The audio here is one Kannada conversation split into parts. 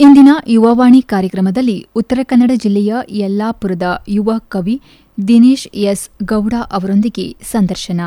ಇಂದಿನ ಯುವವಾಣಿ ಕಾರ್ಯಕ್ರಮದಲ್ಲಿ ಉತ್ತರ ಕನ್ನಡ ಜಿಲ್ಲೆಯ ಯಲ್ಲಾಪುರದ ಯುವ ಕವಿ ದಿನೇಶ್ ಎಸ್ ಗೌಡ ಅವರೊಂದಿಗೆ ಸಂದರ್ಶನ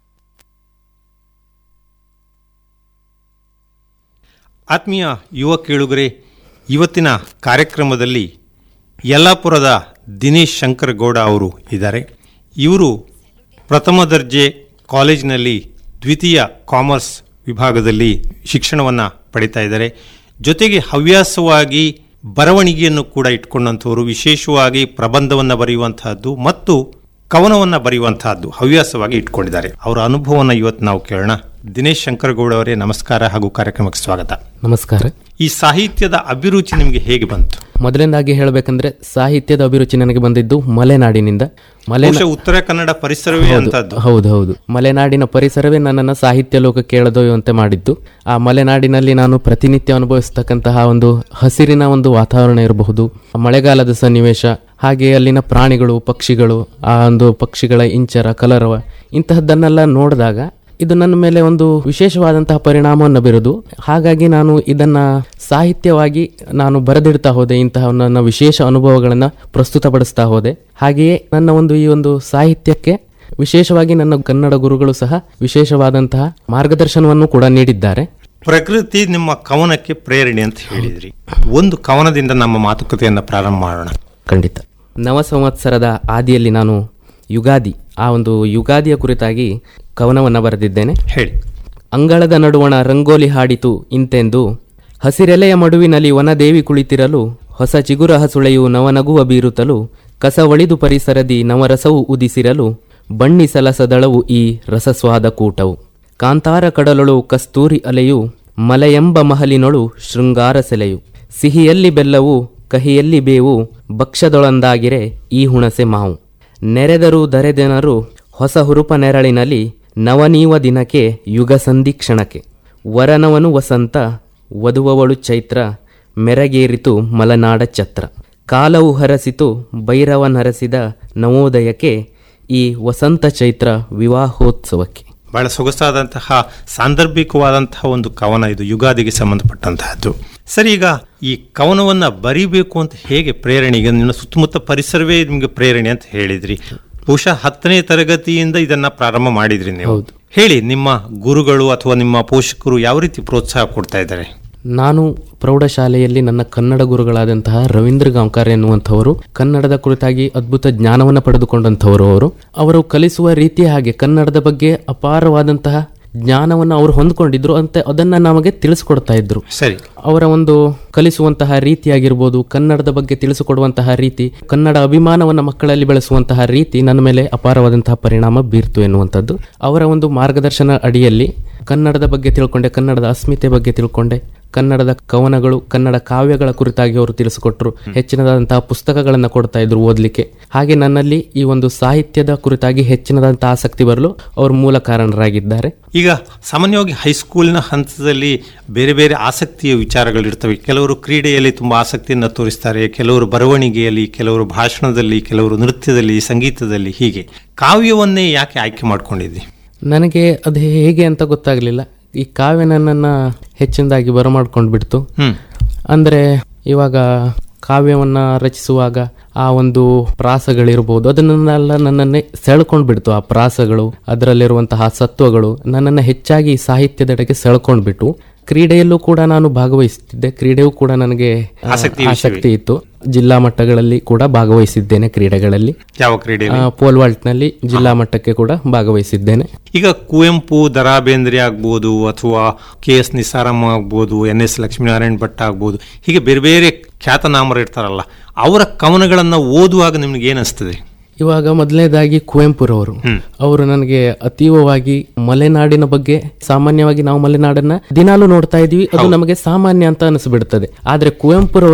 ಆತ್ಮೀಯ ಯುವ ಕೇಳುಗರೆ ಇವತ್ತಿನ ಕಾರ್ಯಕ್ರಮದಲ್ಲಿ ಯಲ್ಲಾಪುರದ ದಿನೇಶ್ ಶಂಕರ್ ಗೌಡ ಅವರು ಇದ್ದಾರೆ ಇವರು ಪ್ರಥಮ ದರ್ಜೆ ಕಾಲೇಜಿನಲ್ಲಿ ದ್ವಿತೀಯ ಕಾಮರ್ಸ್ ವಿಭಾಗದಲ್ಲಿ ಶಿಕ್ಷಣವನ್ನು ಪಡಿತಾ ಇದ್ದಾರೆ ಜೊತೆಗೆ ಹವ್ಯಾಸವಾಗಿ ಬರವಣಿಗೆಯನ್ನು ಕೂಡ ಇಟ್ಕೊಂಡಂಥವರು ವಿಶೇಷವಾಗಿ ಪ್ರಬಂಧವನ್ನು ಬರೆಯುವಂತಹದ್ದು ಮತ್ತು ಕವನವನ್ನು ಬರೆಯುವಂತಹದ್ದು ಹವ್ಯಾಸವಾಗಿ ಇಟ್ಕೊಂಡಿದ್ದಾರೆ ಅವರ ಅನುಭವವನ್ನು ಇವತ್ತು ನಾವು ಕೇಳೋಣ ದಿನೇಶ್ ಶಂಕರಗೌಡ ಅವರೇ ನಮಸ್ಕಾರ ಹಾಗೂ ಕಾರ್ಯಕ್ರಮಕ್ಕೆ ಸ್ವಾಗತ ನಮಸ್ಕಾರ ಈ ಸಾಹಿತ್ಯದ ಅಭಿರುಚಿ ನಿಮಗೆ ಹೇಗೆ ಬಂತು ಮೊದಲನೇದಾಗಿ ಹೇಳಬೇಕಂದ್ರೆ ಸಾಹಿತ್ಯದ ಅಭಿರುಚಿ ನನಗೆ ಬಂದಿದ್ದು ಮಲೆನಾಡಿನಿಂದ ಮಲೆ ಬಹುಶಃ ಉತ್ತರ ಕನ್ನಡ ಪರಿಸರವೇ ಅಂತದ್ದು ಹೌದು ಹೌದು ಮಲೆನಾಡಿನ ಪರಿಸರವೇ ನನ್ನನ್ನು ಸಾಹಿತ್ಯ ಲೋಕಕ್ಕೆ ಎಳೆದೊಯ್ಯುವಂತೆ ಮಾಡಿದ್ದು ಆ ಮಲೆನಾಡಿನಲ್ಲಿ ನಾನು ಪ್ರತಿನಿತ್ಯ ಅನುಭವಿಸ್ತಕ್ಕಂತಹ ಒಂದು ಹಸಿರಿನ ಒಂದು ವಾತಾವರಣ ಇರಬಹುದು ಮಳೆಗಾಲದ ಸನ್ನಿವೇಶ ಹಾಗೆ ಅಲ್ಲಿನ ಪ್ರಾಣಿಗಳು ಪಕ್ಷಿಗಳು ಆ ಒಂದು ಪಕ್ಷಿಗಳ ಇಂಚರ ಕಲರವ ಇಂತಹದ್ದನ್ನೆಲ್ಲ ನೋಡಿದಾಗ ಇದು ನನ್ನ ಮೇಲೆ ಒಂದು ವಿಶೇಷವಾದಂತಹ ಪರಿಣಾಮವನ್ನು ಬೀರುದು ಹಾಗಾಗಿ ನಾನು ಇದನ್ನ ಸಾಹಿತ್ಯವಾಗಿ ನಾನು ಬರೆದಿಡ್ತಾ ಹೋದೆ ಇಂತಹ ನನ್ನ ವಿಶೇಷ ಅನುಭವಗಳನ್ನು ಪ್ರಸ್ತುತಪಡಿಸ್ತಾ ಹೋದೆ ಹಾಗೆಯೇ ನನ್ನ ಒಂದು ಈ ಒಂದು ಸಾಹಿತ್ಯಕ್ಕೆ ವಿಶೇಷವಾಗಿ ನನ್ನ ಕನ್ನಡ ಗುರುಗಳು ಸಹ ವಿಶೇಷವಾದಂತಹ ಮಾರ್ಗದರ್ಶನವನ್ನು ಕೂಡ ನೀಡಿದ್ದಾರೆ ಪ್ರಕೃತಿ ನಿಮ್ಮ ಕವನಕ್ಕೆ ಪ್ರೇರಣೆ ಅಂತ ಹೇಳಿದ್ರಿ ಒಂದು ಕವನದಿಂದ ನಮ್ಮ ಮಾತುಕತೆಯನ್ನು ಪ್ರಾರಂಭ ಮಾಡೋಣ ಖಂಡಿತ ನವ ಸಂವತ್ಸರದ ಆದಿಯಲ್ಲಿ ನಾನು ಯುಗಾದಿ ಆ ಒಂದು ಯುಗಾದಿಯ ಕುರಿತಾಗಿ ಕವನವನ್ನು ಬರೆದಿದ್ದೇನೆ ಹೇಳಿ ಅಂಗಳದ ನಡುವಣ ರಂಗೋಲಿ ಹಾಡಿತು ಇಂತೆಂದು ಹಸಿರೆಲೆಯ ಮಡುವಿನಲ್ಲಿ ವನದೇವಿ ಕುಳಿತಿರಲು ಹೊಸ ಚಿಗುರ ಹಸುಳೆಯು ನವನಗುವ ಬೀರುತ್ತಲು ಕಸ ಒಳಿದು ಪರಿಸರದಿ ನವರಸವು ಉದಿಸಿರಲು ಬಣ್ಣಿ ಸಲಸದಳವು ಈ ರಸಸ್ವಾದ ಕೂಟವು ಕಾಂತಾರ ಕಡಲೊಳು ಕಸ್ತೂರಿ ಅಲೆಯು ಮಲೆಯೆಂಬ ಮಹಲಿನೊಳು ಶೃಂಗಾರ ಸೆಲೆಯು ಸಿಹಿಯಲ್ಲಿ ಬೆಲ್ಲವು ಕಹಿಯಲ್ಲಿ ಬೇವು ಭಕ್ಷ್ಯದೊಳಂದಾಗಿರೆ ಈ ಹುಣಸೆ ಮಾವು ನೆರೆದರು ದರೆದೆನರು ಹೊಸ ಹುರುಪ ನೆರಳಿನಲ್ಲಿ ನವನೀವ ದಿನಕ್ಕೆ ಯುಗ ಸಂಧಿಕ್ಷಣಕ್ಕೆ ವರನವನು ವಸಂತ ವಧುವವಳು ಚೈತ್ರ ಮೆರಗೇರಿತು ಮಲನಾಡ ಛತ್ರ ಕಾಲವು ಹರಸಿತು ಭೈರವನರಸಿದ ನವೋದಯಕ್ಕೆ ಈ ವಸಂತ ಚೈತ್ರ ವಿವಾಹೋತ್ಸವಕ್ಕೆ ಬಹಳ ಸೊಗಸಾದಂತಹ ಸಾಂದರ್ಭಿಕವಾದಂತಹ ಒಂದು ಕವನ ಇದು ಯುಗಾದಿಗೆ ಸಂಬಂಧಪಟ್ಟಂತಹದ್ದು ಸರಿ ಈಗ ಈ ಕವನವನ್ನ ಬರಿಬೇಕು ಅಂತ ಹೇಗೆ ಪ್ರೇರಣೆ ಈಗ ನಿಮ್ಮ ಸುತ್ತಮುತ್ತ ಪರಿಸರವೇ ನಿಮಗೆ ಪ್ರೇರಣೆ ಅಂತ ಹೇಳಿದ್ರಿ ಬಹುಶಃ ಹತ್ತನೇ ತರಗತಿಯಿಂದ ಇದನ್ನ ಪ್ರಾರಂಭ ಮಾಡಿದ್ರಿ ನೀವು ಹೌದು. ಹೇಳಿ ನಿಮ್ಮ ಗುರುಗಳು ಅಥವಾ ನಿಮ್ಮ ಪೋಷಕರು ಯಾವ ರೀತಿ ಪ್ರೋತ್ಸಾಹ ಕೊಡ್ತಾ ಇದ್ದಾರೆ ನಾನು ಪ್ರೌಢಶಾಲೆಯಲ್ಲಿ ನನ್ನ ಕನ್ನಡ ಗುರುಗಳಾದಂತಹ ರವೀಂದ್ರ ಗಾಂವ್ಕರ್ ಎನ್ನುವಂಥವರು ಕನ್ನಡದ ಕುರಿತಾಗಿ ಅದ್ಭುತ ಜ್ಞಾನವನ್ನು ಪಡೆದುಕೊಂಡಂಥವರು ಅವರು ಅವರು ಕಲಿಸುವ ರೀತಿ ಹಾಗೆ ಕನ್ನಡದ ಬಗ್ಗೆ ಅಪಾರವಾದಂತಹ ಜ್ಞಾನವನ್ನು ಅವರು ಹೊಂದ್ಕೊಂಡಿದ್ರು ಅಂತ ಅದನ್ನ ನಮಗೆ ತಿಳಿಸ್ಕೊಡ್ತಾ ಇದ್ರು ಸರಿ ಅವರ ಒಂದು ಕಲಿಸುವಂತಹ ರೀತಿಯಾಗಿರ್ಬೋದು ಕನ್ನಡದ ಬಗ್ಗೆ ತಿಳಿಸಿಕೊಡುವಂತಹ ರೀತಿ ಕನ್ನಡ ಅಭಿಮಾನವನ್ನು ಮಕ್ಕಳಲ್ಲಿ ಬೆಳೆಸುವಂತಹ ರೀತಿ ನನ್ನ ಮೇಲೆ ಅಪಾರವಾದಂತಹ ಪರಿಣಾಮ ಬೀರ್ತು ಎನ್ನುವಂಥದ್ದು ಅವರ ಒಂದು ಮಾರ್ಗದರ್ಶನ ಅಡಿಯಲ್ಲಿ ಕನ್ನಡದ ಬಗ್ಗೆ ತಿಳ್ಕೊಂಡೆ ಕನ್ನಡದ ಅಸ್ಮಿತೆ ಬಗ್ಗೆ ತಿಳ್ಕೊಂಡೆ ಕನ್ನಡದ ಕವನಗಳು ಕನ್ನಡ ಕಾವ್ಯಗಳ ಕುರಿತಾಗಿ ಅವರು ತಿಳಿಸಿಕೊಟ್ರು ಹೆಚ್ಚಿನದಾದಂತಹ ಪುಸ್ತಕಗಳನ್ನು ಕೊಡ್ತಾ ಇದ್ರು ಓದಲಿಕ್ಕೆ ಹಾಗೆ ನನ್ನಲ್ಲಿ ಈ ಒಂದು ಸಾಹಿತ್ಯದ ಕುರಿತಾಗಿ ಹೆಚ್ಚಿನದಾದಂತಹ ಆಸಕ್ತಿ ಬರಲು ಅವರು ಮೂಲ ಕಾರಣರಾಗಿದ್ದಾರೆ ಈಗ ಸಾಮಾನ್ಯವಾಗಿ ಹೈಸ್ಕೂಲ್ನ ಹಂತದಲ್ಲಿ ಬೇರೆ ಬೇರೆ ಆಸಕ್ತಿಯ ವಿಚಾರಗಳಿರ್ತವೆ ಕೆಲವರು ಕ್ರೀಡೆಯಲ್ಲಿ ತುಂಬ ಆಸಕ್ತಿಯನ್ನು ತೋರಿಸ್ತಾರೆ ಕೆಲವರು ಬರವಣಿಗೆಯಲ್ಲಿ ಕೆಲವರು ಭಾಷಣದಲ್ಲಿ ಕೆಲವರು ನೃತ್ಯದಲ್ಲಿ ಸಂಗೀತದಲ್ಲಿ ಹೀಗೆ ಕಾವ್ಯವನ್ನೇ ಯಾಕೆ ಆಯ್ಕೆ ಮಾಡ್ಕೊಂಡಿದ್ದಿ ನನಗೆ ಅದು ಹೇಗೆ ಅಂತ ಗೊತ್ತಾಗಲಿಲ್ಲ ಈ ಕಾವ್ಯ ನನ್ನನ್ನು ಹೆಚ್ಚಿನದಾಗಿ ಬರಮಾಡ್ಕೊಂಡು ಬಿಡ್ತು ಹ್ಮ್ ಅಂದರೆ ಇವಾಗ ಕಾವ್ಯವನ್ನು ರಚಿಸುವಾಗ ಆ ಒಂದು ಪ್ರಾಸಗಳಿರ್ಬೋದು ಅದನ್ನೆಲ್ಲ ನನ್ನನ್ನೇ ಸೆಳ್ಕೊಂಡು ಬಿಡ್ತು ಆ ಪ್ರಾಸಗಳು ಅದರಲ್ಲಿರುವಂತಹ ಸತ್ವಗಳು ನನ್ನನ್ನು ಹೆಚ್ಚಾಗಿ ಸಾಹಿತ್ಯದೆಡೆಗೆ ಸೆಳ್ಕೊಂಡು ಬಿಟ್ಟು ಕ್ರೀಡೆಯಲ್ಲೂ ಕೂಡ ನಾನು ಭಾಗವಹಿಸುತ್ತಿದ್ದೆ ಕ್ರೀಡೆಯೂ ಕೂಡ ನನಗೆ ಆ, ಆಸಕ್ತಿ ಆಸಕ್ತಿ ಇತ್ತು ಜಿಲ್ಲಾ ಮಟ್ಟಗಳಲ್ಲಿ ಕೂಡ ಭಾಗವಹಿಸಿದ್ದೇನೆ ಕ್ರೀಡೆಗಳಲ್ಲಿ ಯಾವ ಕ್ರೀಡೆ ಆ, ಪೋಲ್ ವಾಲ್ಟ್ನಲ್ಲಿ ಜಿಲ್ಲಾ ಮಟ್ಟಕ್ಕೆ ಕೂಡ ಭಾಗವಹಿಸಿದ್ದೇನೆ ಈಗ ಕುವೆಂಪು ದರಾ ಬೇಂದ್ರೆ ಆಗ್ಬೋದು ಅಥವಾ ಕೆ ಎಸ್ ನಿಸಾರಮ್ಮ ಆಗ್ಬೋದು ಎನ್ ಎಸ್ ಲಕ್ಷ್ಮೀನಾರಾಯಣ ಭಟ್ ಆಗ್ಬೋದು ಹೀಗೆ ಬೇರೆ ಬೇರೆ ಖ್ಯಾತನಾಮರು ಇರ್ತಾರಲ್ಲ ಅವರ ಕವನಗಳನ್ನು ಓದುವಾಗ ನಿಮ್ಗೆ ಏನಿಸ್ತದೆ ಇವಾಗ ಮೊದಲನೇದಾಗಿ ಕುವೆಂಪುರವರು ಅವರು ನನಗೆ ಅತೀವವಾಗಿ ಮಲೆನಾಡಿನ ಬಗ್ಗೆ ಸಾಮಾನ್ಯವಾಗಿ ನಾವು ಮಲೆನಾಡನ್ನ ದಿನಾಲು ನೋಡ್ತಾ ಇದೀವಿ ಅದು ನಮಗೆ ಸಾಮಾನ್ಯ ಅಂತ ಅನಿಸ್ಬಿಡ್ತದೆ ಆದ್ರೆ ಕುವೆಂಪುರವರು